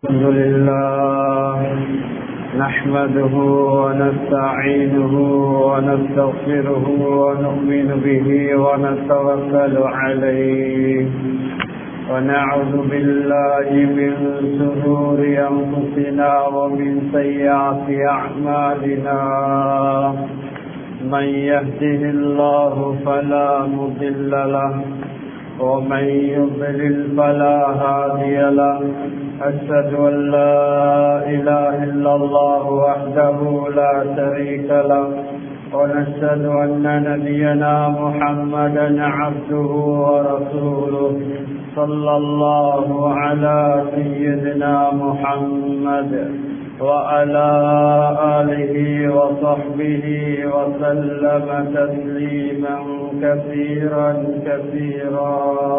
الحمد لله نحمده ونستعينه ونستغفره ونؤمن به ونتوكل عليه ونعوذ بالله من شرور أنفسنا ومن سيئات أعمالنا من يهده الله فلا مضل له ومن يضلل فلا هادي له أشهد أن لا إله إلا الله وحده لا شريك له ونشهد أن نبينا محمدا عبده ورسوله صلى الله على سيدنا محمد وعلى آله وصحبه وسلم تسليما كثيرا كثيرا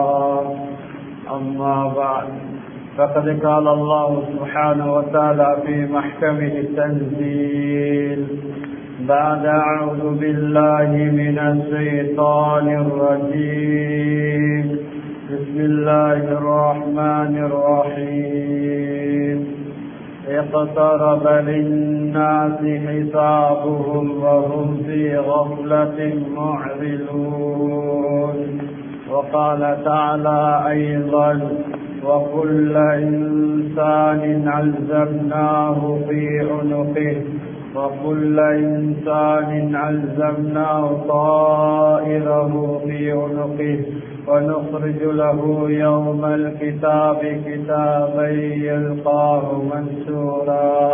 أما بعد فقد قال الله سبحانه وتعالى في محكمه التنزيل بعد أعوذ بالله من الشيطان الرجيم بسم الله الرحمن الرحيم اقترب للناس حسابهم وهم في غفلة معرضون وقال تعالى أيضا وكل إنسان ألزمناه في عنقه وكل إنسان ألزمناه طائره في عنقه ونخرج له يوم الكتاب كتابا يلقاه منشورا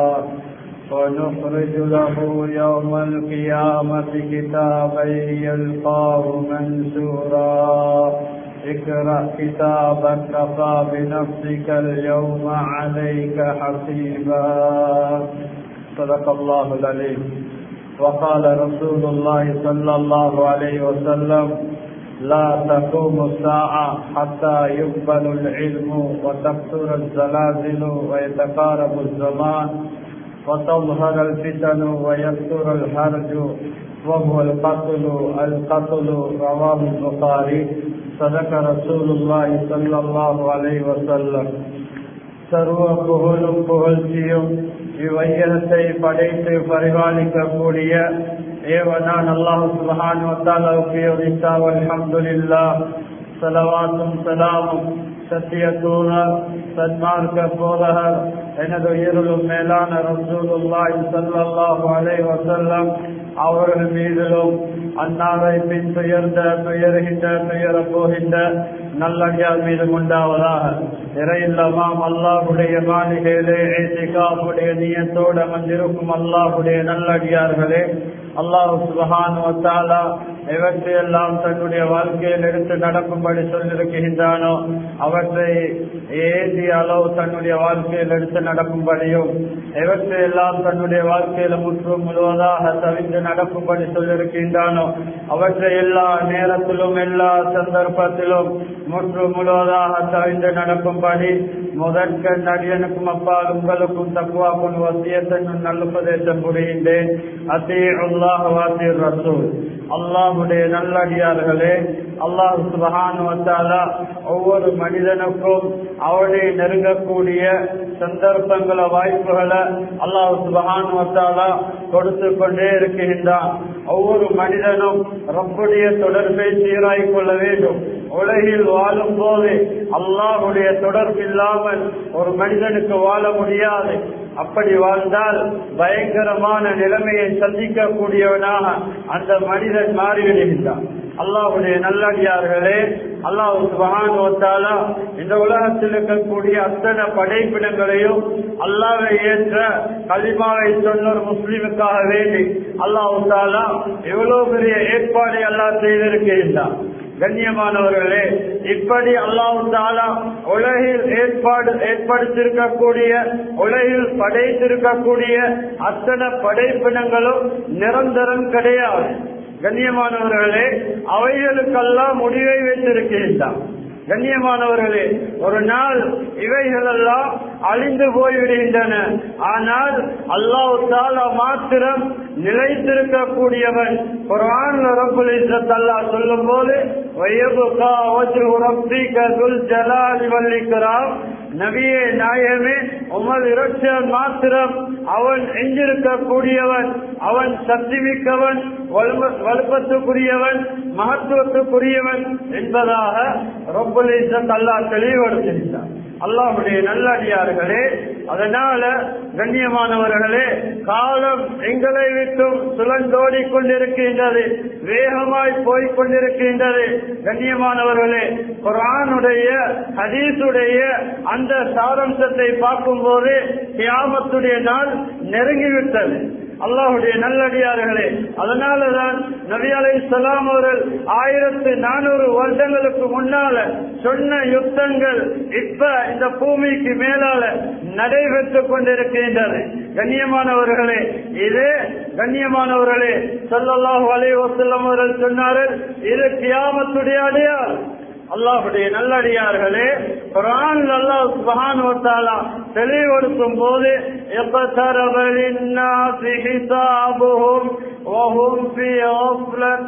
ونخرج له يوم القيامة كتابا يلقاه منشورا اقرأ كتابك كفى بنفسك اليوم عليك حسيبا صدق الله العليم وقال رسول الله صلى الله عليه وسلم لا تقوم الساعة حتى يقبل العلم وتكثر الزلازل ويتقارب الزمان وتظهر الفتن ويكثر الحرج وهو القتل القتل رواه البخاري صدق رسول الله صلى الله عليه وسلم சர்வ புகழும் புகழ்ச்சியும் இவ்வையகத்தை படைத்து பரிபாலிக்கக்கூடிய ஏவனான் அல்லாஹு சுபஹான் வத்தாலாவுக்கு யோகித்தா அல்ஹம்துலில்லா சலவாத்தும் சலாமும் சத்திய தூணர் சன்மார்க்க போதகர் எனது உயிரிலும் மேலான ரசூலுல்லாஹி ஸல்லல்லாஹு அலைஹி வஸல்லம் அவர்கள் மீதிலும் அன்னாரை பின் துயர்ந்த துயர்கின்ற துயர போகின்ற நல்லடியார் மீது உண்டாவதாக இறையில்லமாம் அல்லாஹுடைய மாளிகையிலே ஏசிகாவுடைய நீயத்தோடு அமர்ந்திருக்கும் அல்லாஹுடைய நல்லடியார்களே அல்லாஹு சுபஹான் வத்தாலா எவற்றையெல்லாம் தன்னுடைய வாழ்க்கையில் எடுத்து நடக்கும்படி சொல்லிருக்கின்றானோ அவற்றை ஏதி அளவு தன்னுடைய வாழ்க்கையில் எடுத்து நடக்கும்படியும் எவற்றையெல்லாம் தன்னுடைய வாழ்க்கையில முற்றும் முழுவதாக தவிர்த்து நடக்கும்படி சொல்லிருக்கின்றானோ அவற்றை எல்லா நேரத்திலும் எல்லா சந்தர்ப்பத்திலும் முற்று முழுவதாக தவிர்த்து நடக்கும்படி முதற்க நடிகனுக்கும் அப்பால் உங்களுக்கும் தக்குவா கொண்டு வசியத்தன் நல்லுபதேசம் புரிகின்றேன் அத்தே அல்லாஹ் வாசிர் ரசூல் அல்லாஹுடைய நல்லடியார்களே அல்லாஹ் சுபஹான் வந்தாலா ஒவ்வொரு மனிதனுக்கும் அவனை நெருங்கக்கூடிய சந்தர்ப்பங்கள வாய்ப்புகளை அல்லாஹ் சுபஹான் வந்தாலா கொடுத்து கொண்டே இருக்கின்றான் ஒவ்வொரு மனிதனும் ரப்புடைய தொடர்பை சீராய் கொள்ள வேண்டும் உலகில் வாழும் போது அல்லாஹுடைய தொடர்பு இல்லாமல் ஒரு மனிதனுக்கு வாழ முடியாது அப்படி வாழ்ந்தால் பயங்கரமான நிலைமையை சந்திக்கக்கூடியவனாக அந்த மனிதன் மாறிவிடுகின்றான் அல்லாஹுடைய நல்லடியார்களே அல்லாஹ் சுபகானுவத்தாலா இந்த உலகத்தில் இருக்கக்கூடிய அத்தனை படைப்பினங்களையும் அல்லாவை ஏற்ற கலிமாவை சொன்ன ஒரு முஸ்லீமுக்காக வேண்டி அல்லாஹு தாலா எவ்வளவு பெரிய ஏற்பாடை அல்லாஹ் செய்திருக்கின்றான் கண்ணியமானவர்களே இப்படி அல்லாஹு தாலா உலகில் ஏற்பாடு ஏற்படுத்தியிருக்கக்கூடிய உலகில் படைத்திருக்கக்கூடிய அத்தனை படைப்பினங்களும் நிரந்தரம் கிடையாது கண்ணியமானவர்களே அவைகளுக்கெல்லாம் முடிவை வைத்திருக்கின்றான் கண்ணியமானவர்களே ஒரு நாள் இவைகளெல்லாம் அழிந்து போய்விடுகின்றன ஆனால் அல்லாஹ் தாலா மாத்திரம் நிலைத்திருக்கக்கூடியவன் குரான் ரப்புல் இஸ்ஸத் அல்லாஹ் சொல்லும் போது வயபுகா வஜ்ஹு ரப்பிக துல் ஜலாலி வல் இக்ராம் நபியே நாயகமே உமது இரட்சகன் மாத்திரம் அவன் எஞ்சிருக்கக்கூடியவன் அவன் சக்தி மிக்கவன் வலுப்பத்துக்குரியவன் மகத்துவத்துக்குரியவன் என்பதாக ரொம்பல் அல்லா தெளிவுபடுத்தினார் அல்லாஹுடைய நல்லடியார்களே அதனால கண்ணியமானவர்களே காலம் எங்களை விட்டும் சுழந்தோடி கொண்டிருக்கின்றது வேகமாய் போய்க் கொண்டிருக்கின்றது கண்ணியமானவர்களே குரானுடைய ஹதீசுடைய அந்த சாரம்சத்தை பார்க்கும் போது கியாமத்துடைய நாள் நெருங்கிவிட்டது அல்லாஹுடைய நல்லடியார்களே அதனாலதான் நபி அலை சலாம் அவர்கள் ஆயிரத்து நானூறு வருடங்களுக்கு முன்னால சொன்ன யுத்தங்கள் இப்ப இந்த பூமிக்கு மேலால நடைபெற்றுக் கொண்டிருக்கின்றது கண்ணியமானவர்களே இது கண்ணியமானவர்களே சொல்லல்லாஹு அலை வசல்லம் அவர்கள் சொன்னார்கள் இது கியாமத்துடைய அடையாளம் அல்லாஹுடைய நல்லடியார்களே குரான் அல்லாஹ் சுபஹான் வத்தாலா தெளிவுபடுத்தும் போது اقترب للناس حسابهم وهم في غفلة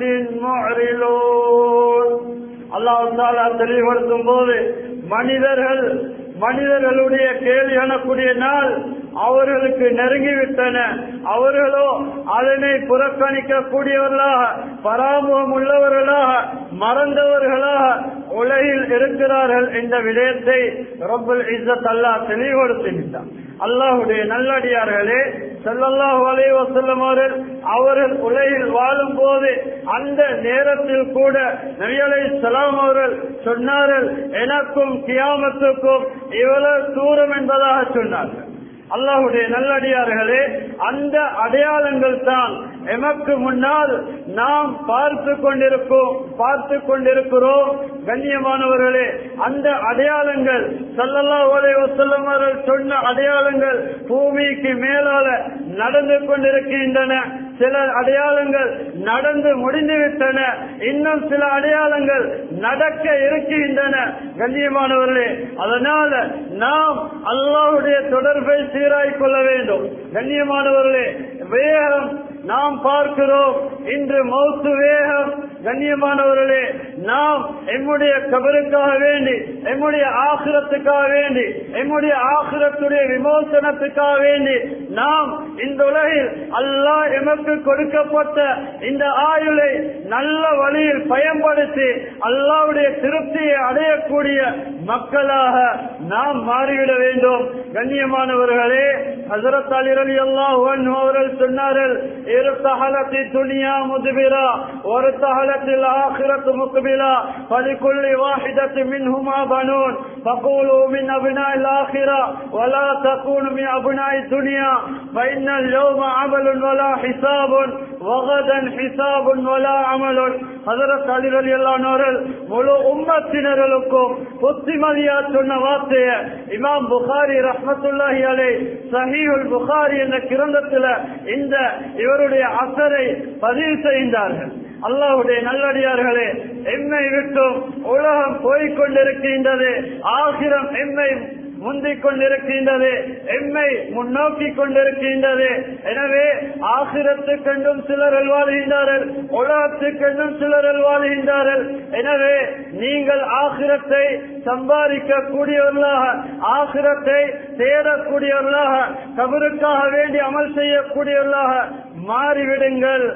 معرضون அல்லாஹ் தாலா தெளிவுபடுத்தும் போது மனிதர்கள் மனிதர்களுடைய கேள்வி எனக்கூடிய நாள் அவர்களுக்கு நெருங்கிவிட்டன அவர்களோ அதனை புறக்கணிக்க கூடியவர்களாக பராமுகம் உள்ளவர்களாக மறந்தவர்களாக உலகில் இருக்கிறார்கள் என்ற விடயத்தை ரொம்ப இஸ்ஸத் அல்லா தெளிவுபடுத்திவிட்டார் அல்லாஹுடைய நல்லடியார்களே செல்லல்லாஹு அலைஹி வஸல்லம் அவர்கள் அவர்கள் உலகில் வாழும் போது அந்த நேரத்தில் கூட நபி அலைஹிஸ்ஸலாம் அவர்கள் சொன்னார்கள் எனக்கும் கியாமத்துக்கும் இவ்வளவு தூரம் என்பதாக சொன்னார்கள் அல்லாஹுடைய நல்லடியார்களே அந்த அடையாளங்கள் தான் எமக்கு முன்னால் நாம் பார்த்து கொண்டிருக்கோம் பார்த்து கொண்டிருக்கிறோம் கண்ணியமானவர்களே அந்த அடையாளங்கள் சல்லல்லா ஒரே வசல்லம் அவர்கள் சொன்ன அடையாளங்கள் பூமிக்கு மேலால நடந்து கொண்டிருக்கின்றன சில அடையாளங்கள் நடந்து முடிந்துவிட்டன இன்னும் சில அடையாளங்கள் நடக்க இருக்கின்றன கண்ணியமானவர்களே அதனால நாம் அல்லாஹுடைய தொடர்பை சீராய் கொள்ள வேண்டும் கண்ணியமானவர்களே வேகம் நாம் பார்க்கிறோம் இன்று மௌத்து வேகம் கண்ணியமானவர்களே நாம் எம்முடைய கபருக்காக வேண்டி எம்முடைய ஆசிரத்துக்காக வேண்டி எம்முடைய ஆசிரத்துடைய விமோசனத்துக்காக வேண்டி நாம் இந்த உலகில் அல்லாஹ் எமக்கு கொடுக்கப்பட்ட இந்த ஆயுளை நல்ல வழியில் பயன்படுத்தி அல்லாவுடைய திருப்தியை அடையக்கூடிய மக்களாக நாம் மாறிவிட வேண்டும் கண்ணியமானவர்களே ஹசரத் அலி அலி அல்லாஹ் அவர்கள் சொன்னார்கள் இரு தகலத்தி துனியா முதுபிரா ஒரு தகலத்தில் ஆகிரத்து முக்குபிலா பலிக்குள்ளி வாஹிதத்து மின்ஹுமா பனூன் فقولوا من أبناء الآخرة ولا تكونوا من أبناء الدنيا فإن اليوم عمل ولا حساب وغدا حساب ولا عمل ஹதரத் அலி அலி அல்லானவர்கள் முழு உம்மத்தினர்களுக்கும் புத்திமதியா சொன்ன வார்த்தைய இமாம் புகாரி ரஹமத்துல்லாஹி அலை சஹீல் புகாரி என்ற கிரந்தத்தில் இந்த இவருடைய அசரை பதிவு செய்தார்கள் அல்லாஹுடைய நல்லடியார்களே எம்மை விட்டும் உலகம் போய்கொண்டிருக்கின்றது ஆகிரம் எம்மை முந்திக் கொண்டிருக்கின்றது எம்மை முன்னோக்கி கொண்டிருக்கின்றது எனவே ஆசிரத்துக்கென்றும் சிலர் வாழ்கின்றார்கள் உலகத்துக்கென்றும் சிலர் வாழ்கின்றார்கள் எனவே நீங்கள் ஆசிரத்தை சம்பாதிக்க கூடியவர்களாக ஆசிரத்தை தேடக்கூடியவர்களாக கபருக்காக வேண்டி அமல் செய்யக்கூடியவர்களாக மாறிவிடுங்கள்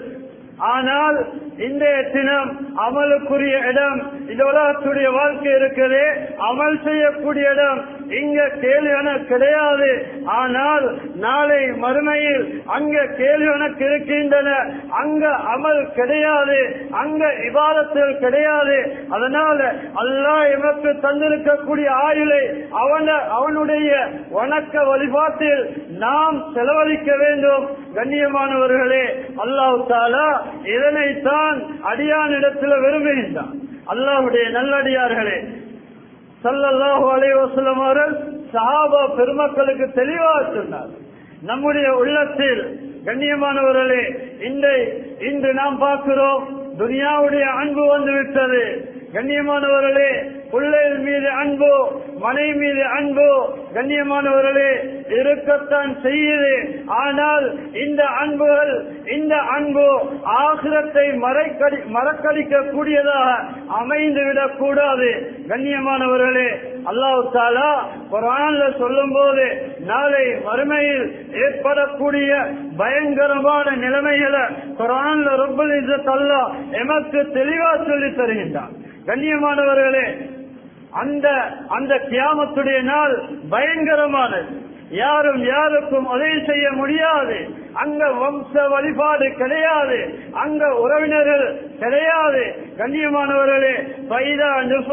ஆனால் இன்றைய தினம் அமலுக்குரிய இடம் இந்த உலகத்துடைய வாழ்க்கை இருக்குது அமல் செய்யக்கூடிய இடம் இங்க கேள்வி எனக்கு கிடையாது ஆனால் நாளை மறுமையில் அங்க கேள்வி எனக்கு இருக்கின்றன அங்க அமல் கிடையாது அங்க இபாதத்தில் கிடையாது அதனால அல்லாஹ் எமக்கு தந்திருக்கக்கூடிய ஆயுளை அவன அவனுடைய வணக்க வழிபாட்டில் நாம் செலவழிக்க வேண்டும் கண்ணியமானவர்களே அல்லாஹ் தாலா இதனைத்தான் அடியானிடத்தில் விரும்புகின்றான் அல்லாஹுடைய நல்லடியார்களே சல்லல்லாஹு அலைவசலம் அவர்கள் சஹாபா பெருமக்களுக்கு தெளிவாக சொன்னார் நம்முடைய உள்ளத்தில் கண்ணியமானவர்களே இன்றை இன்று நாம் பார்க்கிறோம் துனியாவுடைய அன்பு வந்து விட்டது கண்ணியமானவர்களே பிள்ளைகள் மீது அன்பு மனை மீது அன்பு கண்ணியமானவர்களே இருக்கத்தான் செய்யுது ஆனால் இந்த அன்புகள் இந்த அன்பு ஆசிரத்தை மறைக்கடி மறக்கடிக்க கூடியதாக அமைந்து விடக் கூடாது கண்ணியமானவர்களே அல்லாஹு தாலா குரான்ல சொல்லும் போது நாளை மறுமையில் ஏற்படக்கூடிய பயங்கரமான நிலைமைகளை குரான்ல ரொம்ப அல்லா எமக்கு தெளிவா சொல்லி தருகின்றான் கண்ணியமானவர்களே அந்த அந்த கியாமத்துடைய நாள் பயங்கரமானது யாரும் யாருக்கும் உதவி செய்ய முடியாது அங்க வம்ச வழிபாடு கிடையாது அங்க உறவினர்கள் கிடையாது கண்ணியமானவர்களே பைதா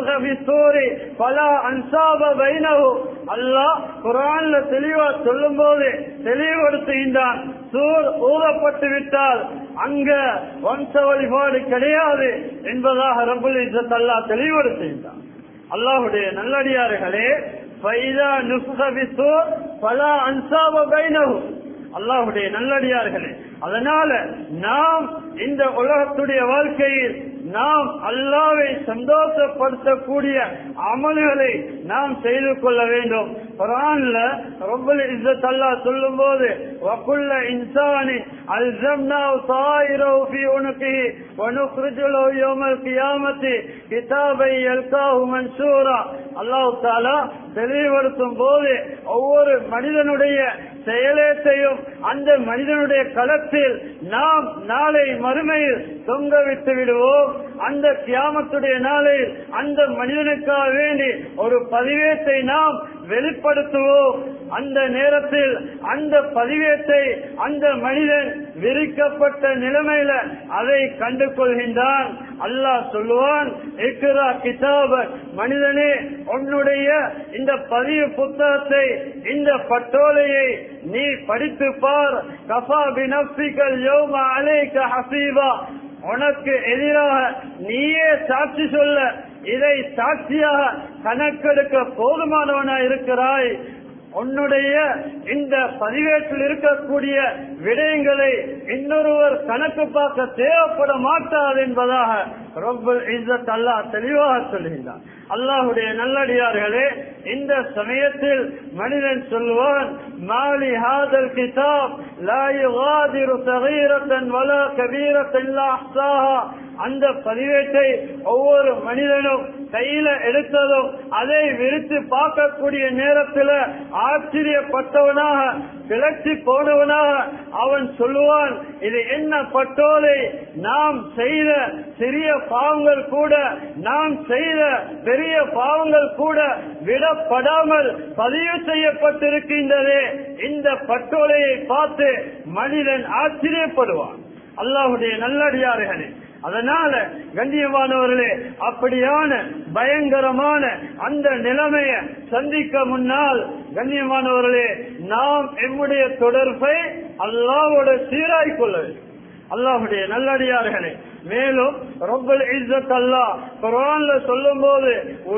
நுசுகி பல அன்சாப பைனவு அல்லாஹ் குரான்ல தெளிவா சொல்லும் போது தெளிவுபடுத்துகின்றான் சூர் ஊதப்பட்டு விட்டால் அங்க வம்ச வழிபாடு கிடையாது என்பதாக ரபுல் இஸ்ஸத் அல்லாஹ் தெளிவுபடுத்துகின்றான் அல்லாஹுடைய நல்லடியார்களே ஃபைதா நுஃபிக பிஸ்ஸூர் ஃபலா அன்சாப பைனஹும் அல்லாஹுடைய நல்லடியார்களே அதனால நாம் இந்த உலகத்துடைய வாழ்க்கையில் நாம் அல்லாவை சந்தோஷப்படுத்தக்கூடிய அமல்களை நாம் செய்து கொள்ள வேண்டும் குரான்ல ரொம்ப இஸ்ஸத் அல்லாஹ் சொல்லும் போது வகுல்ல இன்சானி அல்சம்னாஹு தாயிரஹு ஃபீ உனுகிஹி வனுக்ரிஜு லஹு யௌமல் கியாமத்தி கிதாபை யல்காஹு மன்சூரா அல்லாஹ் தஆலா தெளிவுபடுத்தும் போது ஒவ்வொரு மனிதனுடைய செயலேத்தையும் அந்த மனிதனுடைய களத்தில் நாம் நாளை மறுமையில் தொங்க விட்டு விடுவோம் அந்த கியாமத்துடைய நாளில் அந்த மனிதனுக்காக வேண்டி ஒரு பதிவேத்தை நாம் வெளிப்படுத்துவோம் அந்த நேரத்தில் அந்த பதிவேத்தை அந்த மனிதன் விரிக்கப்பட்ட நிலைமையில அதை கண்டு கொள்கின்றான் அல்லாஹ் சொல்லுவான் இக்ரா கிதாப மனிதனே உன்னுடைய இந்த பதிவு புத்தகத்தை இந்த பட்டோலையை நீ படித்து பார் கஃபா பினப்சிகல் யோம அலைக ஹசீபா உனக்கு எதிராக நீயே சாட்சி சொல்ல இதை சாட்சியாக கணக்கெடுக்க போதுமானவனா இருக்கிறாய் உன்னுடைய இந்த பதிவேட்டில் இருக்கக்கூடிய விடயங்களை இன்னொருவர் கணக்கு பார்க்க தேவைப்பட மாட்டாது என்பதாக ரொம்ப இஸ்ஸத் அல்லாஹ் தெளிவாக சொல்கின்றார் அல்லாஹுடைய நல்லடியார்களே இந்த சமயத்தில் மனிதன் சொல்லுவான் மாலி ஹாதல் கிதாப் லா யுகாதிரு சகீரத்தன் வலா கபீரத்தன் இல்லா அஹ்சாஹா அந்த பதிவேட்டை ஒவ்வொரு மனிதனும் கையில எடுத்ததும் அதை விரித்து பார்க்கக்கூடிய நேரத்தில் ஆச்சரியப்பட்டவனாக கிளர்ச்சி போனவனாக அவன் சொல்லுவான் இது என்ன பட்டோலை நாம் செய்த சிறிய பாவங்கள் கூட நாம் செய்த பெரிய பாவங்கள் கூட விடப்படாமல் பதிவு செய்யப்பட்டிருக்கின்றதே இந்த பட்டோலையை பார்த்து மனிதன் ஆச்சரியப்படுவான் அல்லாஹுடைய நல்லடியார்களே அதனால கண்ணியமானவர்களே அப்படியான பயங்கரமான அந்த நிலைமைய சந்திக்க முன்னால் கண்ணியமானவர்களே நாம் எம்முடைய தொடர்பை அல்லாவோட சீராய் கொள்ள வேண்டும் அல்லாஹுடைய நல்லடியார்களே மேலும் ரொம்பல் இஸ்ஸத் அல்லாஹ் குர்ஆன்ல சொல்லும் போது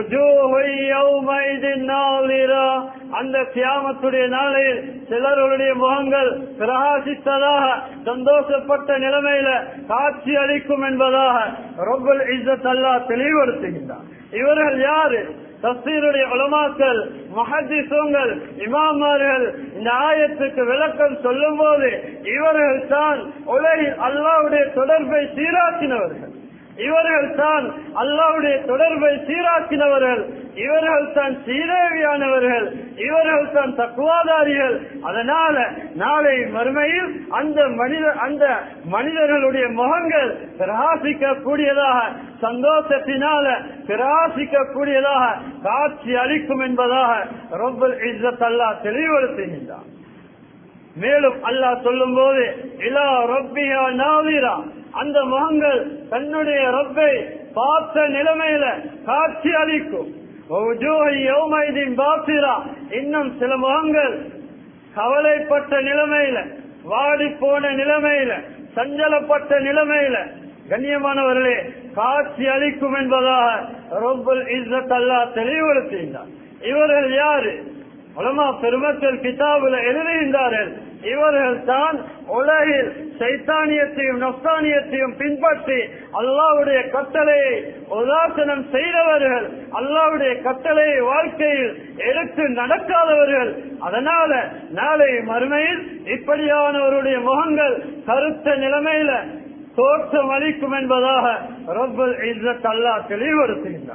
அந்த கியாமத்துடைய நாளையில் சிலருடைய முகங்கள் பிரகாசித்ததாக சந்தோஷப்பட்ட நிலைமையில காட்சி அளிக்கும் என்பதாக ரொம்பல் இஸ்ஸத் அல்லாஹ் தெளிவுபடுத்துகின்றார் இவர்கள் யாரு தஸ்தீருடைய உலமாக்கள் மஹதிசுங்கள் இமாமார்கள் இந்த ஆயத்துக்கு விளக்கம் சொல்லும் போது இவர்கள் தான் உலகில் அல்லாவுடைய தொடர்பை சீராக்கினவர்கள் இவர்கள் தான் அல்லாவுடைய தொடர்பை சீராக்கினவர்கள் இவர்கள் தான் சீதேவியானவர்கள் இவர்கள் தான் தக்குவாதாரிகள் அதனால நாளை மறுமையில் அந்த மனித அந்த மனிதர்களுடைய முகங்கள் பிரகாசிக்க கூடியதாக சந்தோஷத்தினால பிரகாசிக்க கூடியதாக காட்சி அளிக்கும் என்பதாக ரொம்ப இஸ்ஸத் அல்லாஹ் தெளிவுபடுத்துகின்றார் மேலும் அல்லாஹ் சொல்லும் போது இலா ரப்பியா நாவிரா அந்த முகங்கள் தன்னுடைய ரப்பை பார்த்த நிலைமையில காட்சி அளிக்கும் பாசிரா இன்னும் சில முகங்கள் கவலைப்பட்ட நிலைமையில வாடி போன நிலைமையில சஞ்சலப்பட்ட நிலைமையில கண்ணியமானவர்களே காட்சி அளிக்கும் என்பதாக ரொம்ப இஸ்ஸத் அல்லா தெளிவுபடுத்துகின்றார் இவர்கள் யாரு உலமா பெருமக்கள் கிதாபுல எழுதுகின்றார்கள் இவர்கள் தான் உலகில் சைத்தானியத்தையும் நப்தானியத்தையும் பின்பற்றி அல்லாவுடைய கட்டளையை உதாசனம் செய்தவர்கள் அல்லாவுடைய கட்டளையை வாழ்க்கையில் எடுத்து நடக்காதவர்கள் அதனால நாளை மறுமையில் இப்படியானவருடைய முகங்கள் கருத்த நிலைமையில தோற்றம் அளிக்கும் என்பதாக ரப்பல் இஸ்ஸத் அல்லாஹ் தெளிவுபடுத்துகின்றார்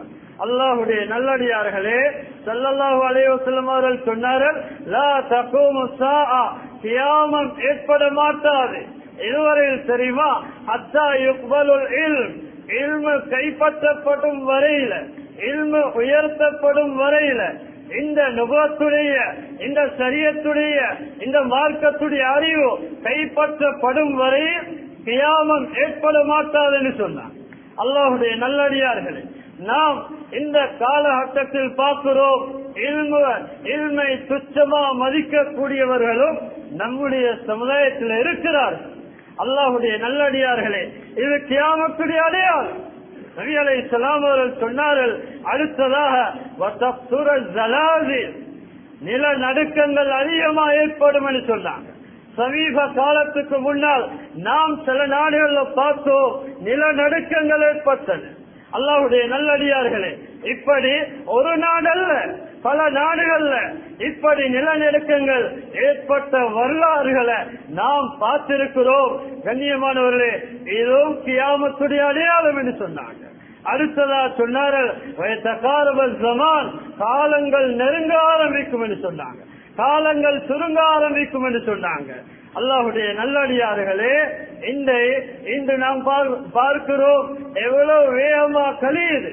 அல்லாஹுடைய நல்லடியார்களே ஸல்லல்லாஹு அலைஹி வஸல்லம் அவர்கள் சொன்னார்கள் லா தகூமு ஸாஆ கியாமம் ஏற்பட மாட்டாது இதுவரையில் தெரியுமா அத்தா யுக்பலுல் இல்ம் இல்மு கைப்பற்றப்படும் வரையில இல்மு உயர்த்தப்படும் வரையில இந்த நுபத்துடைய இந்த சரியத்துடைய இந்த மார்க்கத்துடைய அறிவு கைப்பற்றப்படும் வரை கியாமம் ஏற்பட மாட்டாதுன்னு சொன்னார் அல்லாஹுடைய நல்லடியார்களே நாம் இந்த காலகட்டத்தில் பார்க்கிறோம் இல்மு இல்மை துச்சமா மதிக்கக்கூடியவர்களும் நம்முடைய சமுதாயத்தில் இருக்கிறார்கள் அல்லாஹுடைய நல்லடியார்களே இது கியாமத்துடைய அடையாளம் நபி அலை இஸ்லாம் அவர்கள் சொன்னார்கள் அடுத்ததாக வத்தப்சுர ஜலாசில் நிலநடுக்கங்கள் அதிகமா ஏற்படும் என்று சொன்னாங்க சமீப காலத்துக்கு முன்னால் நாம் சில நாடுகள்ல பார்த்தோம் நிலநடுக்கங்கள் ஏற்பட்டன அல்லாஹுடைய நல்லடியார்களே இப்படி ஒரு நாடல்ல பல நாடுகள்ல இப்படி நிலநடுக்கங்கள் ஏற்பட்ட வரலாறுகளை நாம் பார்த்திருக்கிறோம் கண்ணியமானவர்களே இதுவும் கியாமத்துடைய அடையாளம் என்று சொன்னாங்க அடுத்ததா சொன்னார்கள் வயத்தகாரபல் ஜமான் காலங்கள் நெருங்க ஆரம்பிக்கும் என்று சொன்னாங்க காலங்கள் சுருங்க ஆரம்பிக்கும் என்று சொன்னாங்க அல்லாஹுடைய நல்லடியார்களே இந்த இன்று நாம் பார்- பார்க்கிறோம் எவ்வளவு வேகமா கழியுது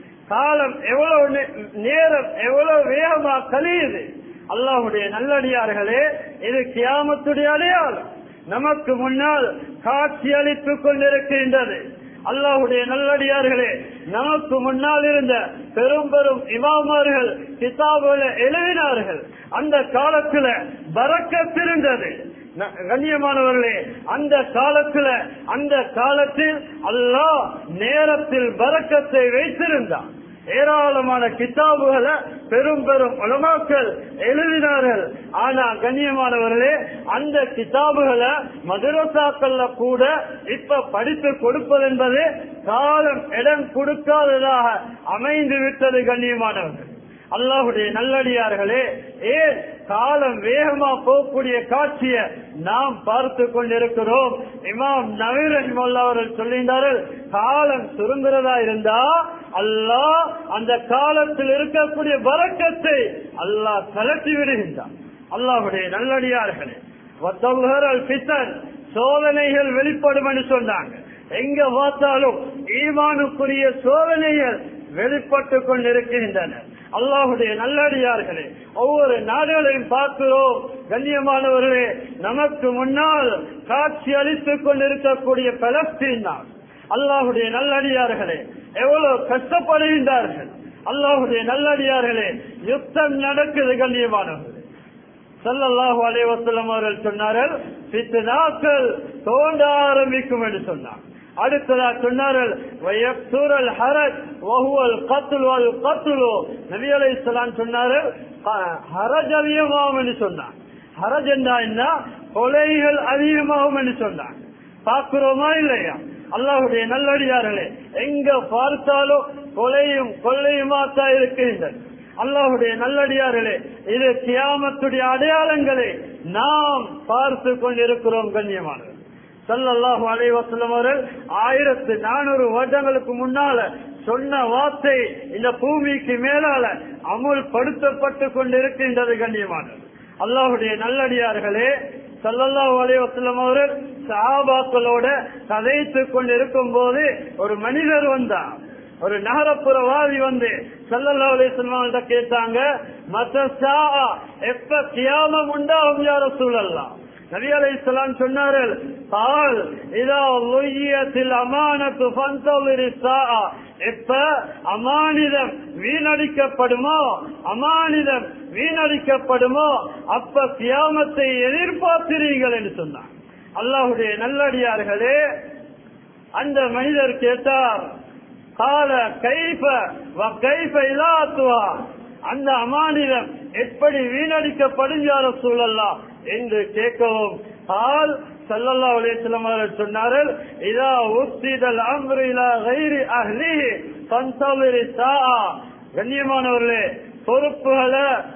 காலம் எவ்வளவு நே- நேரம் எவ்வளவு வேகமா கழியுது அல்லாஹுடைய நல்லடியார்களே இது கியாமத்துடைய அடையாளம் நமக்கு முன்னால் காட்சி அளித்துக் கொண்டிருக்கின்றது அல்லாஹுடைய நல்லடியார்களே நமக்கு முன்னால் இருந்த பெரும் பெரும் இமாமார்கள் கிதாபுகளை எழுதினார்கள் அந்த காலத்துல பறக்கத்திருந்தது ந- கண்ணியமானவர்களே அந்த காலத்துல அந்த காலத்தில் அல்லாஹ் நேரத்தில் பறக்கத்தை வைத்திருந்தான் ஏராளமான கிதாபுகளை பெரும் பெரும் உலமாக்கள் எழுதினார்கள் ஆனா கண்ணியமானவர்களே அந்த கிதாபுகளை மதுரசாக்கள்ல கூட இப்ப படித்து கொடுப்பது என்பது காலம் இடம் கொடுக்காததாக அமைந்து விட்டது கண்ணியமானவர்கள் அல்லாஹுடைய நல்லடியார்களே ஏன் காலம் வேகமா போகக்கூடிய காட்சியை நாம் பார்த்து கொண்டிருக்கிறோம் இமாம் நவீரன் அவர்கள் சொல்லியிருந்தார்கள் காலம் சுருங்குறதா இருந்தா அல்லாஹ் அந்த காலத்தில் இருக்கக்கூடிய வரக்கத்தை அல்லாஹ் கலட்டி விடுகின்றான் அல்லாஹுடைய நல்லடியார்களே வத்தல்ஹர் பித்தன் சோதனைகள் வெளிப்படும் என்று சொன்னாங்க எங்க பார்த்தாலும் ஈமானுக்குரிய சோதனைகள் வெளிப்பட்டு கொண்டிருக்கின்றன அல்லாஹுடைய நல்லடியார்களே ஒவ்வொரு நாடுகளையும் பார்க்கிறோம் கண்ணியமானவர்களே நமக்கு முன்னால் காட்சி அளித்துக் கொண்டிருக்கக்கூடிய பலஸ்தீன் நாடு அல்லாஹுடைய நல்லடியார்களே எவ்வளவு கஷ்டப்படுகின்றார்கள் அல்லாஹுடைய நல்லடியார்களே யுத்தம் நடக்குது கண்ணியமானவர்களே சல்லல்லாஹு அலைஹி வஸல்லம் அவர்கள் சொன்னார்கள் பித்னாக்கள் தோண்ட ஆரம்பிக்கும் என்று சொன்னார் அடுத்ததா சொன்னார்கள் வயக்சூரல் ஹரஜ் வஹுவல் கத்ல் வல் கத்லு நபி அலைஹிஸ்ஸலாம் சொன்னார்கள் க- ஹரஜ் அதிகமாகும் என்று சொன்னார் ஹரஜ் என்றா என்ன கொலைகள் அதிகமாகும் என்று சொன்னார் பார்க்கிறோமா இல்லையா அல்லாஹுடைய நல்லடியார்களே எங்க பார்த்தாலும் கொலையும் கொள்ளையுமா தான் இருக்கின்றன அல்லாஹுடைய நல்லடியார்களே இது கியாமத்துடைய அடையாளங்களை நாம் பார்த்து கொண்டிருக்கிறோம் கண்ணியமானது சல்லல்லாஹு அலைஹி வஸல்லம் அவர்கள் ஆயிரத்து நானூறு வருடங்களுக்கு முன்னால சொன்ன வார்த்தை இந்த பூமிக்கு மேலால அமுல்படுத்தப்பட்டு கொண்டிருக்கின்றது கண்ணியமானது அல்லாஹுடைய நல்லடியார்களே சல்லல்லாஹு அலைஹி வஸல்லம் அவர்கள் சஹாபாக்களோட கதைத்துக் கொண்டிருக்கும் போது ஒரு மனிதர் வந்தார் ஒரு நகரப்புறவாதி வந்து சல்லல்லா அலிஸ்லாம்கிட்ட கேட்டாங்க மத்த சாஆ எப்ப கியாமம் உண்டாகும் யார சூழல்லாம் நபி அலைஹிஸ்ஸலாம் சொன்னார்கள் கால் இதா லுய்யத்தில் அமானத்து ஃபந்தலிரி சாஆ எப்ப அமானிதம் வீணடிக்கப்படுமோ அமானிதம் வீணடிக்கப்படுமோ அப்ப கியாமத்தை எதிர்பார்க்கிறீர்கள் என்று சொன்னார் அல்லாஹுடைய நல்லடியார்களே அந்த மனிதர் கேட்டார் கால கைஃப வ கைஃப இலாத்துவா அந்த அமானிதம் எப்படி வீணடிக்கப்படும் யார சூழல்லாம் என்று கேட்கவும் கால் சல்லல்லா அலையம் அவர்கள் சொன்னார்கள் இதா உத்திதல் அம்ரு இலா கைரி அஹ்லி தந்தலிரி சா கண்ணியமானவர்களே பொறுப்புகளை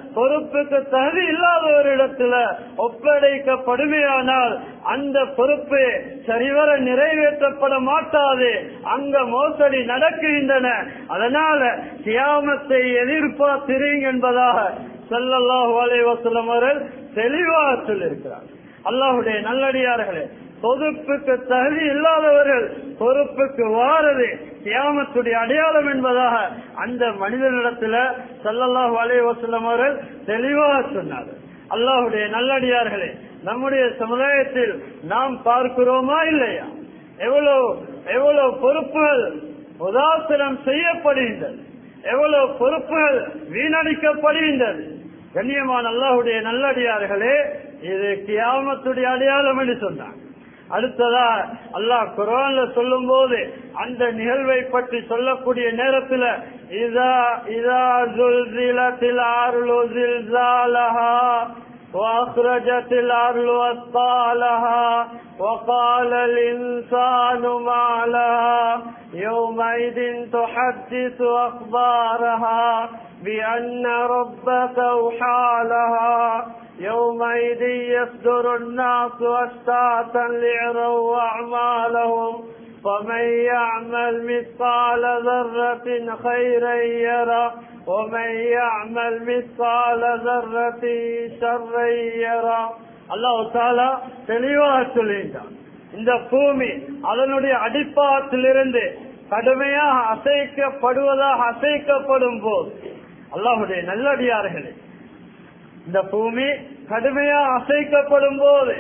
பொறுப்புக்கு தகுதி இல்லாத ஒரு இடத்துல ஒப்படைக்கப்படுமையானால் அந்த பொறுப்பு சரிவர நிறைவேற்றப்பட மாட்டாது அங்க மோசடி நடக்கின்றன அதனால கியாமத்தை எதிர்பார்த்திருங்க என்பதாக ஸல்லல்லாஹு அலைஹி வஸல்லம் அவர்கள் தெளிவாக சொல்லியிருக்கிறார் அல்லாஹுடைய நல்லடியார்களே பொறுப்புக்கு தகுதி இல்லாதவர்கள் பொறுப்புக்கு வாரது கியாமத்துடைய அடையாளம் என்பதாக அந்த மனிதனிடத்துல ஸல்லல்லாஹு அலைஹி வஸல்லம் அவர்கள் தெளிவாக சொன்னார் அல்லாஹுடைய நல்லடியார்களே நம்முடைய சமுதாயத்தில் நாம் பார்க்கிறோமா இல்லையா எவ்வளவு எவ்வளவு பொறுப்புகள் உதாசனம் செய்யப்படுகின்றது எவ்வளவு பொறுப்புகள் வீணடிக்கப்படுகின்றது கண்ணியமான அல்லாஹுடைய நல்லடியார்களே இது கியாமத்துடைய அடையாளம் என்று சொன்னார் அடுத்ததா அல்லாஹ் குரான்ல சொல்லும் போது அந்த நிகழ்வை பற்றி சொல்லக்கூடிய நேரத்தில் இதா இதா ஜுல்சிலத்தில் ஆருளு ஜில்சாலஹா وأخرجت الأرض أثقالها وقال الإنسان ما لها يومئذ تحدث أخبارها بأن ربك أوحى لها يومئذ يصدر الناس أشتاتا ليروا أعمالهم فمن يعمل مثقال ذرة خيرا يرى ومن يعمل مثقال ذرة شرا يرى அல்லாஹ் தாலா தெளிவாக சொல்லிட்டான் இந்த பூமி அதனுடைய அடிப்பாத்திலிருந்து கடுமையாக அசைக்கப்படுவதாக அசைக்கப்படும் போது அல்லாஹுடைய நல்லடியார்களே இந்த பூமி கடுமையா அசைக்கப்படும் போது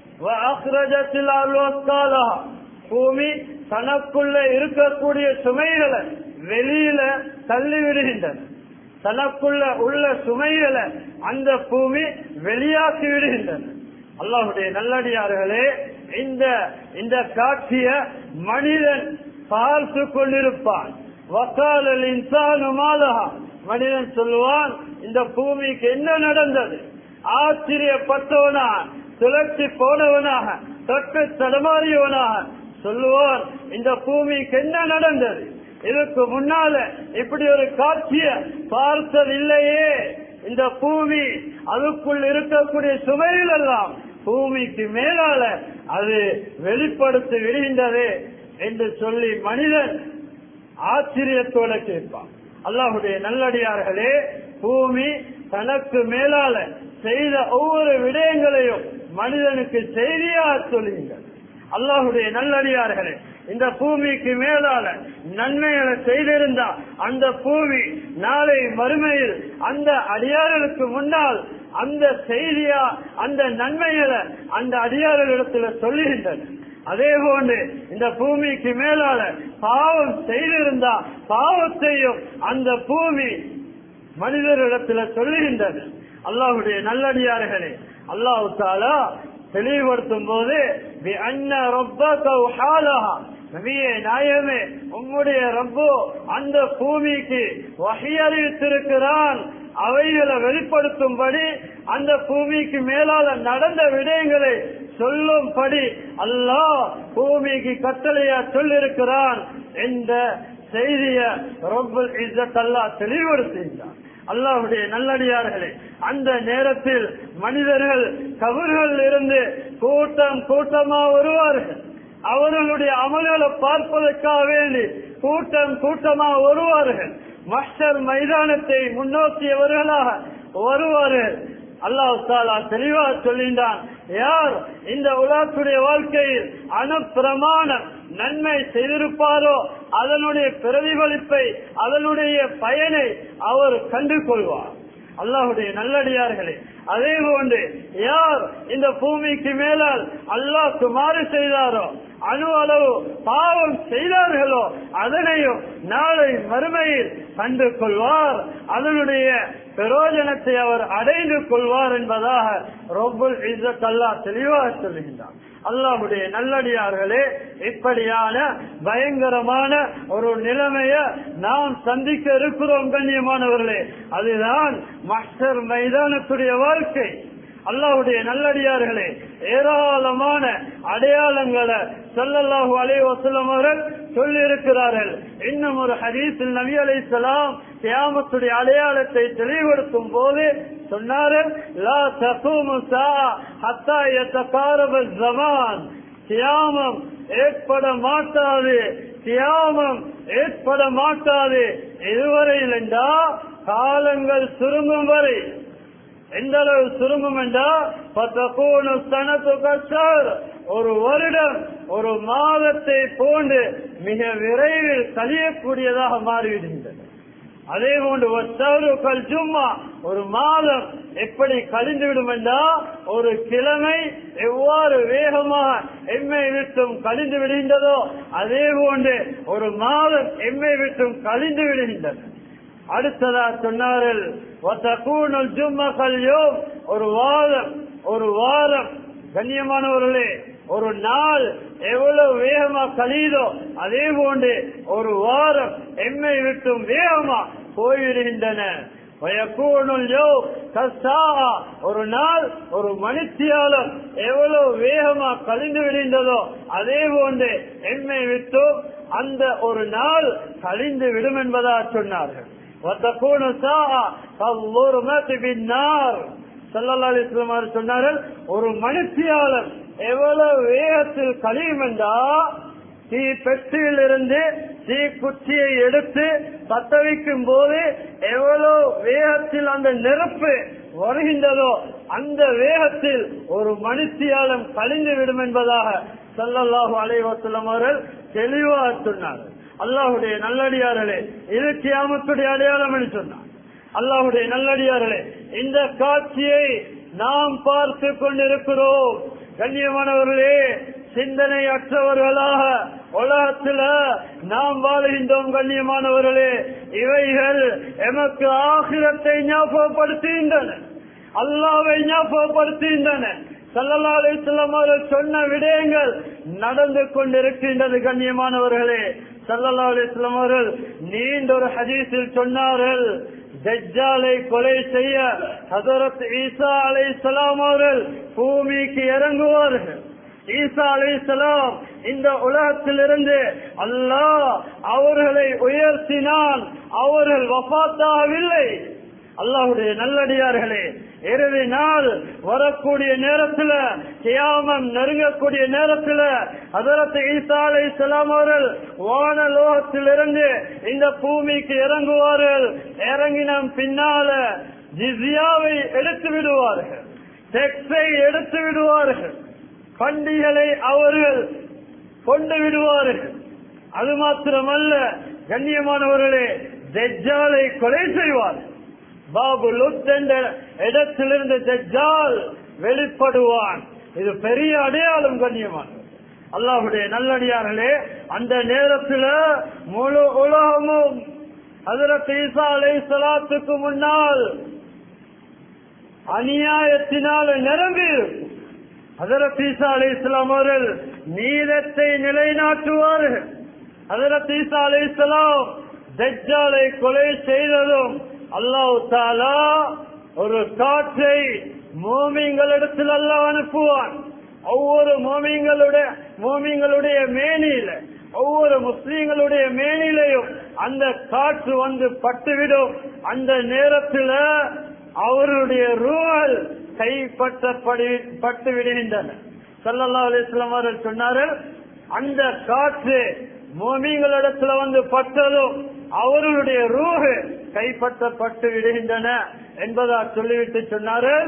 பூமி தனக்குள்ள இருக்கக்கூடிய சுமைகளை வெளியில தள்ளி விடுகின்றன தனக்குள்ள உள்ள சுமைகளை அந்த பூமி வெளியாக்கி விடுகின்றன அல்லாஹுடைய நல்லடியார்களே இந்த இந்த காட்சிய மனிதன் பார்த்து கொண்டிருப்பான் வக்காலல் இன்சானு மாலஹா மனிதன் சொல்லுவான் இந்த பூமிக்கு என்ன நடந்தது ஆச்சரியப்பட்டவனாக சுழற்சி போனவனாக தொட்டு தடமாறியவனாக சொல்லுவான் இந்த பூமிக்கு என்ன நடந்தது இதுக்கு முன்னால இப்படி ஒரு காட்சிய பார்த்ததில்லையே இந்த பூமி அதுக்குள் இருக்கக்கூடிய சுமைகள் எல்லாம் பூமிக்கு மேலால அது வெளிப்படுத்தி விடுகின்றது என்று சொல்லி மனிதன் ஆச்சரியத்தோட கேட்பான் அல்லாஹுடைய நல்லடியார்களே பூமி தனக்கு மேலால செய்த ஒவ்வொரு விடயங்களையும் மனிதனுக்கு செய்தியாக சொல்லுங்கள் அல்லாஹுடைய நல்லடியார்களே இந்த பூமிக்கு மேலால நன்மைகளை செய்திருந்தா அந்த பூமி நாளை மறுமையில் அந்த அடியார்களுக்கு முன்னால் அந்த செய்தியா அந்த நன்மைகளை அந்த அடியார்களிடத்துல சொல்லுகின்றன அதே போன்று இந்த பூமிக்கு மேலால பாவம் செய்திருந்தா பாவத்தையும் அந்த பூமி மனிதர்களிடத்துல சொல்லுகின்றது அல்லாஹுடைய நல்லடியார்களே அல்லாஹு தாலா தெளிவுபடுத்தும் போது நபியே நாயமே உம்முடைய ரப்போ அந்த பூமிக்கு வகை அறிவித்திருக்கிறான் அவைகளை வெளிப்படுத்தும்படி அந்த பூமிக்கு மேலால நடந்த விடயங்களை சொல்லும்படி அல்லாஹ் பூமிக்கு கட்டளையா சொல்லிருக்கிறான் என்ற செய்திய ரொம்பல் இஸ்ஸத் அல்லாஹ் தெளிவுபடுத்துகின்றான் அல்லாஹுடைய நல்லடியார்களே அந்த நேரத்தில் மனிதர்கள் கபர்கள் இருந்து கூட்டம் கூட்டமா வருவார்கள் அவர்களுடைய அமல்களை பார்ப்பதற்காக வேண்டி கூட்டம் கூட்டமா வருவார்கள் மஸ்டர் மைதானத்தை முன்னோக்கியவர்களாக வருவார்கள் அல்லாஹ் தாலா தெளிவாக சொல்கின்றான் யார் இந்த உலகத்துடைய வாழ்க்கையில் அனுப்பிரமாணம் நன்மை செய்திருப்பாரோ அதனுடைய பிரதிபலிப்பை அதனுடைய பயனை அவர் கண்டு கொள்வார் அல்லாஹுடைய நல்லடியார்களே அதே போன்று யார் இந்த பூமிக்கு மேலால் அல்லாஹ் மாறு செய்தாரோ அணு அளவு பாவம் செய்தார்களோ அதனையும் நாளை மறுமையில் கண்டு கொள்வார் அதனுடைய பிரயோஜனத்தை அவர் அடைந்து கொள்வார் என்பதாக ரொம்புல் இஸ்ஸத் அல்லாஹ் தெளிவாக சொல்லுகின்றார் அல்லாஹுடைய நல்லடியார்களே இப்படியான பயங்கரமான ஒரு நிலைமைய நாம் சந்திக்க இருக்கிறோம் கண்ணியமானவர்களே அதுதான் மஸ்டர் மைதானத்துடைய வாழ்க்கை அல்லாஹுடைய நல்லடியார்களே ஏராளமான அடையாளங்களை சொல்லல்லாஹு அலைஹி வஸல்லம் அவர்கள் சொல்லி இருக்கிறார்கள் இன்னும் ஒரு ஹதீஸில் நபி அலைஹிஸ்ஸலாம் கியாமத்துடைய அடையாளத்தை தெளிவுபடுத்தும் போது சொன்னார்கள் லா தகூமு ஸாஅ ஹத்தா யதகாரப ஸமான் கியாமம் ஏற்பட மாட்டாது கியாமம் ஏற்பட மாட்டாது இதுவரையில் என்றா காலங்கள் சுருங்கும் வரை எந்த அளவு சுருங்கும் என்றா பத்தகூணு சனத்து கஷர் ஒரு வருடம் ஒரு மாதத்தை போன்று மிக விரைவில் கழியக்கூடியதாக மாறிவிடுகின்றது அதே போன்று கல் சும்மா ஒரு மாதம் எப்படி கழிந்து விடும் என்றா ஒரு கிழமை எவ்வாறு வேகமாக எம்மை விட்டும் கழிந்து விடுகின்றதோ அதே போன்று ஒரு மாதம் எம்மை விட்டும் கழிந்து விடுகின்றது அடுத்ததா சொன்னார்கள் ஒரு வாரம் ஒரு வாரம் கண்ணியமானவர்களே ஒரு நாள் எவ்வளவு வேகமா கழியுதோ அதே போன்று ஒரு வாரம் எம்மை விட்டும் வேகமா போய்விடுகின்றன ஒரு நாள் ஒரு மனுஷியாலும் எவ்வளவு வேகமா கழிந்து விடுகின்றதோ அதே போன்று எம்மை விட்டும் அந்த ஒரு நாள் கழிந்து விடும் என்பதா சொன்னார்கள் சொன்னார்கள் ஒரு மனுஷியாளர் எவ்வளவு வேகத்தில் கழியும் என்றா தீ பெட்டியில் இருந்து தீ குச்சியை எடுத்து பத்த வைக்கும் போது எவ்வளவு வேகத்தில் அந்த நெருப்பு வருகின்றதோ அந்த வேகத்தில் ஒரு மனுஷியாலம் கழிந்து விடும் என்பதாக சல்லல்லாஹு அலைவசல்லம் அவர்கள் தெளிவாக சொன்னார்கள் அல்லாஹுடைய நல்லடியார்களே இது கியாமத்துடைய அடையாளம் என்று சொன்னார் அல்லாஹுடைய நல்லடியார்களே இந்த காட்சியை நாம் பார்த்து கொண்டிருக்கிறோம் கண்ணியமானவர்களே சிந்தனை அற்றவர்களாக உலகத்துல நாம் வாழ்கின்றோம் கண்ணியமானவர்களே இவைகள் எமக்கு ஆகிரத்தை ஞாபகப்படுத்துகின்றன அல்லாவை ஞாபகப்படுத்துகின்றன சல்லல்லாஹு அவர்கள் சொன்ன விடயங்கள் நடந்து கொண்டிருக்கின்றது கண்ணியமானவர்களே சல்லல்லாஹு அலிஸ்லாம் அவர்கள் நீண்ட ஒரு ஹதீஸில் சொன்னார்கள் தஜ்ஜாலை கொலை செய்ய ஹசரத் ஈசா அலை அவர்கள் பூமிக்கு இறங்குவார்கள் ஈசா அலை இந்த உலகத்திலிருந்து அல்லாஹ் அவர்களை உயர்த்தினான் அவர்கள் வபாத்தாகவில்லை அல்லாஹுடைய நல்லடியார்களே இறுதி நாள் வரக்கூடிய நேரத்துல கியாமம் நெருங்கக்கூடிய நேரத்துல அதரத்து ஈசா அலை அவர்கள் வான லோகத்திலிருந்து இந்த பூமிக்கு இறங்குவார்கள் இறங்கின பின்னால ஜிசியாவை எடுத்து விடுவார்கள் டெக்ஸை எடுத்து விடுவார்கள் பண்டிகளை அவர்கள் கொண்டு விடுவார்கள் அது மாத்திரமல்ல கண்ணியமானவர்களே ஜெஜ்ஜாலை கொலை செய்வார்கள் பாபு லுத் என்ற இடத்திலிருந்து தஜ்ஜால் வெளிப்படுவான் இது பெரிய அடையாளம் கண்ணியமான அல்லாஹுடைய நல்லடியார்களே அந்த நேரத்தில் முழு உலகமும் அதில் ஈசா அலை சலாத்துக்கு முன்னால் அநியாயத்தினால் நிரம்பி அதரத் ஈசா அலை இஸ்லாம் அவர்கள் நீதத்தை நிலைநாட்டுவார்கள் அதரத் ஈசா அலை இஸ்லாம் தஜ்ஜாலை கொலை செய்ததும் அல்லாஹ் தாலா ஒரு காற்றை மோமிங்களிடத்தில் அல்லாஹ் அனுப்புவான் ஒவ்வொரு மோமிங்களுடைய மோமிங்களுடைய மேனியில ஒவ்வொரு முஸ்லீம்களுடைய மேனிலையும் அந்த காற்று வந்து பட்டுவிடும் அந்த நேரத்தில் அவருடைய ரூஹல் கைப்பற்றப்படி பட்டு விடுகின்றன சல்லல்லா அலிஸ்லாம் அவர்கள் சொன்னார்கள் அந்த காற்று மோமிங்களிடத்துல வந்து பட்டதும் அவர்களுடைய ரூஹு கைப்பற்றப்பட்டு விடுகின்றன என்பதா சொல்லிவிட்டு சொன்னார்கள்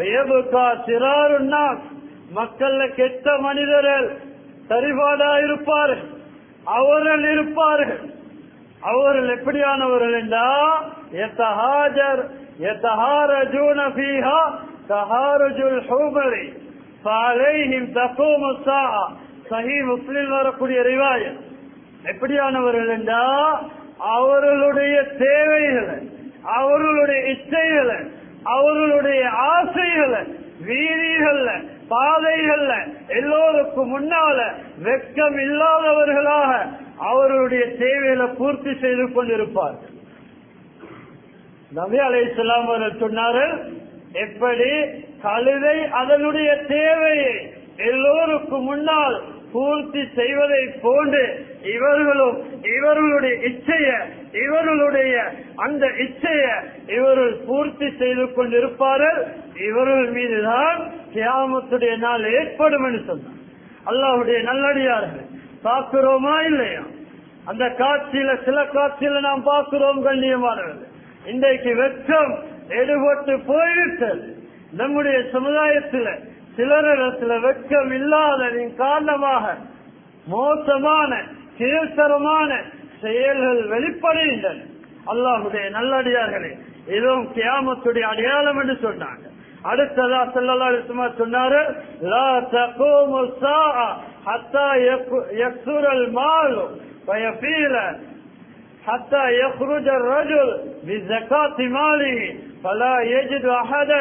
மக்கள்ல கெட்ட மனிதர்கள் சரிபாடா இருப்பார்கள் அவர்கள் இருப்பார்கள் அவர்கள் எப்படியானவர்கள் என்றா எத்தஹாஜர் எத்தஹாரஜூன ஃபீஹா தஹாரஜுல் ஹூமரி فعليهم تقوم الساعة சஹி முஸ்லிம் வரக்கூடிய ரிவாயத் எப்படியானவர்கள் என்றா அவர்களுடைய தேவைகளை அவர்களுடைய இச்சைகளை அவர்களுடைய ஆசைகளை வீதிகள்ல பாதைகள்ல எல்லோருக்கும் முன்னால வெக்கம் இல்லாதவர்களாக அவர்களுடைய தேவைகளை பூர்த்தி செய்து கொண்டிருப்பார்கள் நபி அலை அவர்கள் சொன்னார்கள் எப்படி கழுதை அதனுடைய தேவையை எல்லோருக்கும் முன்னால் பூர்த்தி செய்வதை போன்று இவர்களும் இவர்களுடைய இச்சைய இவர்களுடைய அந்த இச்சைய இவர்கள் பூர்த்தி செய்து கொண்டிருப்பார்கள் இவர்கள் மீதுதான் கியாமத்துடைய நாள் ஏற்படும் என்று சொன்னார் அல்லாஹுடைய நல்லடியார்கள் பார்க்கிறோமா இல்லையா அந்த காட்சியில சில காட்சியில நாம் பார்க்கிறோம் கண்ணியமானவர்கள் இன்றைக்கு வெட்கம் எடுபட்டு போய்விட்டது நம்முடைய சமுதாயத்தில் சிலரிடத்துல வெட்கம் இல்லாததின் காரணமாக மோசமான கீழ்த்தரமான செயல்கள் வெளிப்படுகின்றன அல்லாஹுடைய நல்லடியார்களே இதுவும் கியாமத்துடைய அடையாளம் என்று சொன்னாங்க அடுத்ததா செல்லல்லா சும்மா சொன்னாரு லா தகூமு ஸாஅ ஹத்தா யக்சுரல் மாலு வயஃபீல حتى يخرج الرجل بزكاة ماله فلا يجد أحدا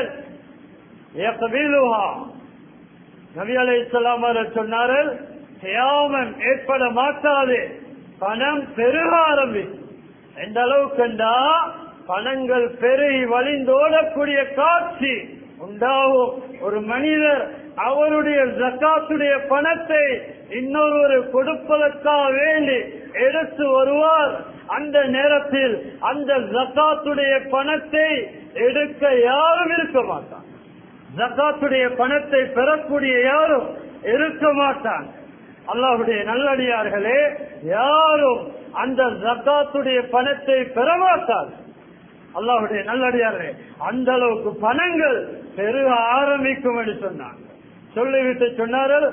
يقبلها நபி அலை இஸ்லாம் சொன்னார்கள் தியாமம் ஏற்பட மாட்டாது பணம் பெருக ஆரம்பிக்கும் எந்த அளவுக்குண்டா பணங்கள் பெருகி வழிந்தோடக்கூடிய காட்சி உண்டாகும் ஒரு மனிதர் அவருடைய ஜக்காத்துடைய பணத்தை இன்னொரு கொடுப்பதற்காக வேண்டி எடுத்து வருவார் அந்த நேரத்தில் அந்த ஜக்காத்துடைய பணத்தை எடுக்க யாரும் இருக்க மாட்டார் ஜக்காத்துடைய பணத்தை பெறக்கூடிய யாரும் இருக்க மாட்டாங்க அல்லாஹுடைய நல்லடியார்களே யாரும் அந்த ஜக்காத்துடைய பணத்தை பெற மாட்டார் அல்லாஹுடைய நல்லடியார்களே அந்த அளவுக்கு பணங்கள் பெருக ஆரம்பிக்கும் என்று சொன்னாங்க சொல்லிவிட்டு சொன்னார்கள்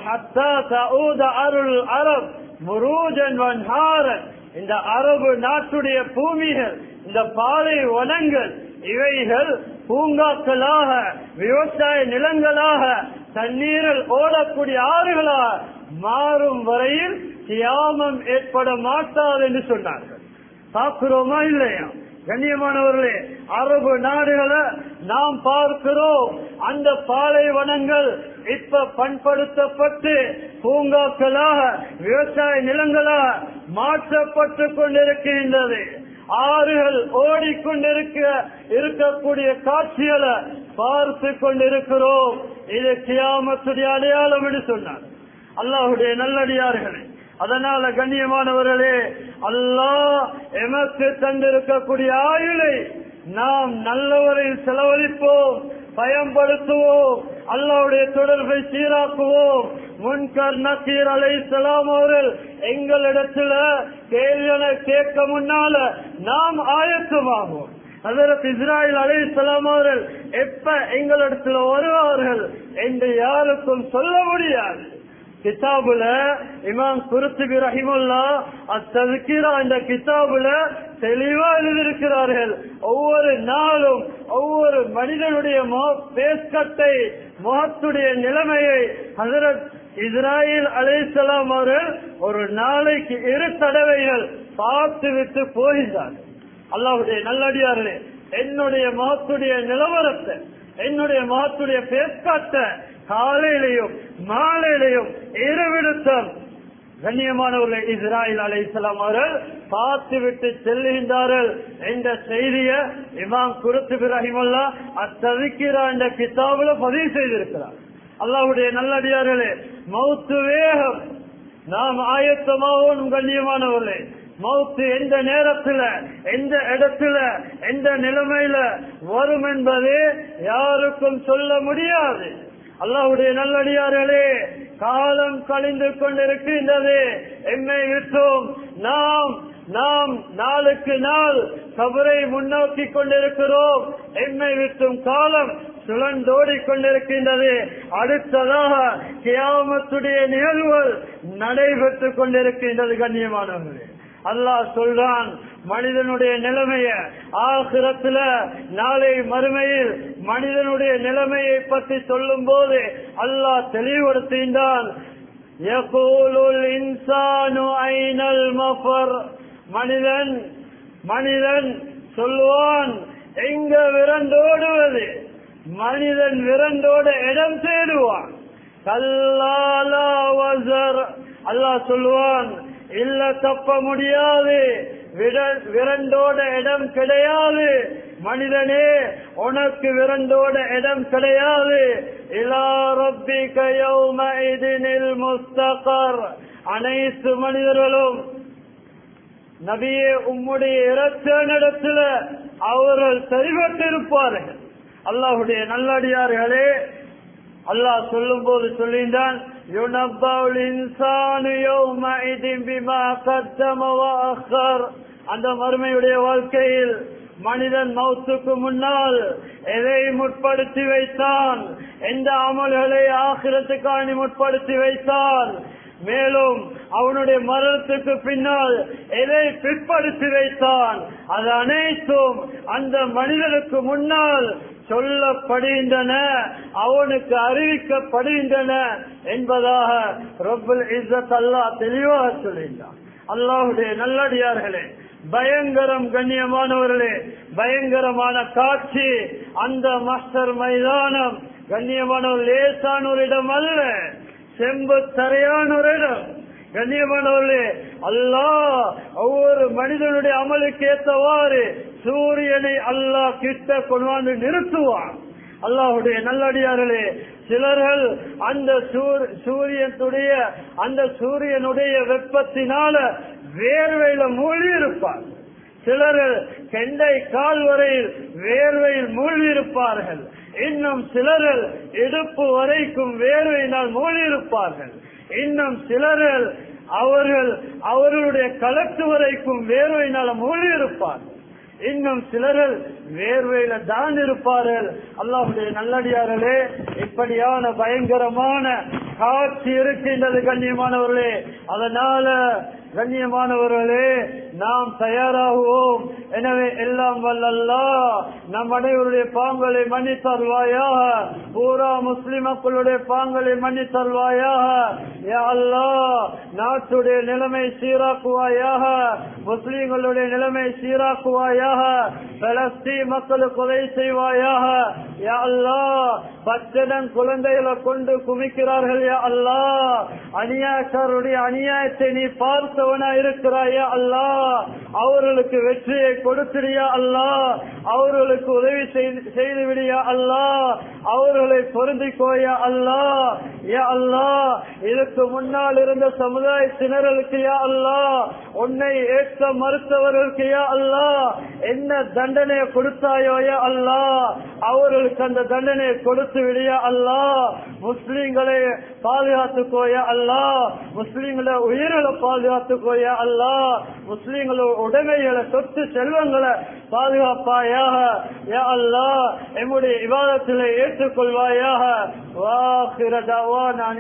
அருள் அரப் முருஜன் வன்ஹாரன் இந்த அரபு நாட்டுடைய பூமிகள் இந்த பாலை வனங்கள் இவைகள் பூங்காக்களாக விவசாய நிலங்களாக தண்ணீரில் ஓடக்கூடிய ஆறுகளாக மாறும் வரையில் தியாமம் ஏற்பட மாட்டாது என்று சொன்னார்கள் பார்க்கிறோமா இல்லையா கண்ணியமானவர்களே அரபு நாடுகளை நாம் பார்க்கிறோம் அந்த பாலைவனங்கள் இப்ப பண்படுத்தப்பட்டு பூங்காக்களாக விவசாய நிலங்களாக மாற்றப்பட்டு கொண்டிருக்கின்றது ஆறுகள் ஓடிக்கொண்டிருக்க இருக்கக்கூடிய காட்சிகளை பார்த்து கொண்டிருக்கிறோம் இது கியாமத்துடைய அடையாளம் என்று சொன்னார் அல்லாஹுடைய நல்லடியார்களே அதனால கண்ணியமானவர்களே அல்லாஹ் எமக்கு தந்திருக்கக்கூடிய ஆயுளை நாம் நல்லவரில் செலவழிப்போம் பயன்படுத்துவோம் அல்லாவுடைய தொடர்பை சீராக்குவோம் முன்கர் நக்கீர் அலை சலாம் அவர்கள் எங்களிடத்துல கேள்வியனை கேட்க முன்னால நாம் ஆயத்தமாகும் அதற்கு இஸ்ராயல் அலை சலாம் அவர்கள் எப்ப எங்களிடத்துல வருவார்கள் என்று யாருக்கும் சொல்ல முடியாது கிதாபுல இமாம் குருத்துபி ரஹிமுல்லா அத்ததுக்கீரா இந்த கிதாபுல தெளிவா எழுதியிருக்கிறார்கள் ஒவ்வொரு நாளும் ஒவ்வொரு மனிதனுடைய பேஸ்கட்டை முகத்துடைய நிலைமையை ஹசரத் இஸ்ராயல் அலைசலாம் அவர்கள் ஒரு நாளைக்கு இரு தடவைகள் பார்த்து விட்டு போகின்றார்கள் அல்லாவுடைய நல்லடியார்களே என்னுடைய முகத்துடைய நிலவரத்தை என்னுடைய முகத்துடைய பேஸ்காட்ட காலையிலையும் மாலையிலையும் இருவிடுத்தம் கண்ணியமானவர்கள் இஸ்ராயல் அலை இஸ்லாம் அவர்கள் பார்த்து விட்டு செல்லுகின்றார்கள் என்ற செய்திய இமாம் குருத்து பிரஹிமல்லா அத்தவிக்கிறா என்ற கிதாபுல பதிவு செய்திருக்கிறார் அல்லாவுடைய நல்லடியார்களே மௌத்து வேகம் நாம் ஆயத்தமாகவும் கண்ணியமானவர்களே மௌத்து எந்த நேரத்துல எந்த இடத்துல எந்த நிலைமையில வரும் என்பது யாருக்கும் சொல்ல முடியாது அல்லாவுடைய நல்லடியார்களே காலம் கழிந்து கொண்டிருக்கின்றது எம்மை விட்டோம் நாம் நாம் நாளுக்கு நாள் கபரை முன்னோக்கி கொண்டிருக்கிறோம் எம்மை விட்டும் காலம் சுழந்தோடி கொண்டிருக்கின்றது அடுத்ததாக கியாமத்துடைய நிகழ்வுகள் நடைபெற்றுக் கொண்டிருக்கின்றது கண்ணியமானவர்களே அல்லாஹ் சொல்றான் மனிதனுடைய நிலைமைய ஆகிரத்துல நாளை மறுமையில் மனிதனுடைய நிலைமையை பற்றி சொல்லும் போது அல்லாஹ் தெளிவுபடுத்தின்றான் மனிதன் மனிதன் சொல்லுவான் எங்க விரண்டோடுவது மனிதன் விரண்டோட இடம் தேடுவான் கல்லாலா வசர் அல்லாஹ் சொல்லுவான் இல்ல தப்ப முடியாது விர- விரண்டோட இடம் கிடையாது மனிதனே உனக்கு விரண்டோட இடம் கிடையாது இலா ரப்பிக யௌமஇதினில் முஸ்தகர் அனைத்து மனிதர்களும் நபியே உம்முடைய இரத்தனிடத்துல அவர்கள் சரிபட்டிருப்பார்கள் அல்லாஹுடைய நல்லடியார்களே அல்லாஹ் சொல்லும் போது சொல்லின்றான் யுனப்பவுல் இன்சானு யௌமஇதின் பிமா கத்தம வஅக்கர் அந்த மறுமையுடைய வாழ்க்கையில் மனிதன் மௌத்துக்கு முன்னால் எதை முற்படுத்தி வைத்தான் எந்த அமல்களை ஆகிரத்துக்காணி முற்படுத்தி வைத்தான் மேலும் அவனுடைய மரணத்துக்கு பின்னால் எதை பிற்படுத்தி வைத்தான் அது அனைத்தும் அந்த மனிதனுக்கு முன்னால் சொல்லப்படுகின்றன அவனுக்கு அறிவிக்கப்படுகின்றன என்பதாக ரப்பல் இஸ்ஸத் அல்லாஹ் தெளிவாக சொல்கின்றான் அல்லாஹுடைய நல்லடியார்களே பயங்கரம் கண்ணியமானவர்களே பயங்கரமான காட்சி அந்த மாஸ்டர் மைதானம் கண்ணியமானவர் லேசான ஒரு இடம் அல்ல செம்பு தரையான ஒரு இடம் கண்ணியமானவர்களே அல்லாஹ் ஒவ்வொரு மனிதனுடைய அமலுக்கு ஏற்றவாறு சூரியனை அல்லாஹ் கிட்ட கொண்டு வந்து நிறுத்துவான் அல்லாஹுடைய நல்லடியார்களே சிலர்கள் அந்த சூர்- சூரியனுடைய அந்த சூரியனுடைய வெப்பத்தினால வேர்வையில மூழ்கி இருப்பார் சிலர்கள் கெண்டை கால் வரையில் வேர்வையில் மூழ்கி இருப்பார்கள் இன்னும் சிலர்கள் இடுப்பு வரைக்கும் வேர்வையினால் மூழ்கி இருப்பார்கள் இன்னும் சிலர்கள் அவர்கள் அவர்களுடைய கலத்து வரைக்கும் வேர்வையினால் மூழ்கி இருப்பார்கள் இன்னும் சிலர்கள் வேர்வையில தான் இருப்பார்கள் அல்லாஹுடைய நல்லடியார்களே இப்படியான பயங்கரமான காட்சி இருக்கின்றது கண்ணியமானவர்களே அதனால கண்ணியமானவர்களே நாம் தயாராகுவோம் எனவே எல்லாம் வல்லல்லா நம் அனைவருடைய பாங்களை மன்னித்தருவாயாக பூரா முஸ்லிம் மக்களுடைய பாங்களை மன்னித்தருவாயாக யா அல்லாஹ் நாட்டுடைய நிலைமை சீராக்குவாயாக முஸ்லிம்களுடைய நிலைமை சீராக்குவாயாக பலஸ்தீன் மக்களுக்கு உதவி செய்வாயாக யா அல்லாஹ் பச்சடன் குழந்தைகளை கொண்டு குவிக்கிறார்கள் யா அல்லாஹ் அநியாயக்காரருடைய அநியாயத்தை நீ பார்த்தவனா இருக்கிறாயா அல்லாஹ் அவர்களுக்கு வெற்றியை கொடுத்திரியா அல்லாஹ் அவர்களுக்கு உதவி செய்து- செய்து விடியா அல்லாஹ் அவர்களை பொருந்திக்கோயா அல்லாஹ் யா அல்லாஹ் இதுக்கு முன்னால் இருந்த சமுதாயத்தினர்களுக்கு யா அல்லாஹ் உன்னை ஏற்க மறுத்தவர்களுக்கு யா அல்லாஹ் என்ன தண்டனையை கொடுத்தாயோ யா அல்லாஹ் அவர்களுக்கு அந்த தண்டனையை கொடுத்து விடியா அல்லாஹ் முஸ்லிம்களை பாதுகாத்துக்கோயா அல்லாஹ் முஸ்லிம்களை உயிர்களை பாதுகாத்துக்கோயா அல்லாஹ் முஸ்லிம்களோட உடைமைகளை சொத்து செல்வங்களை பாதுகாப்பாயாக யா அல்லாஹ் எம்முடைய விவாதத்திலே ஏற்றுக்கொள்வாயாக வாஹிர தவானா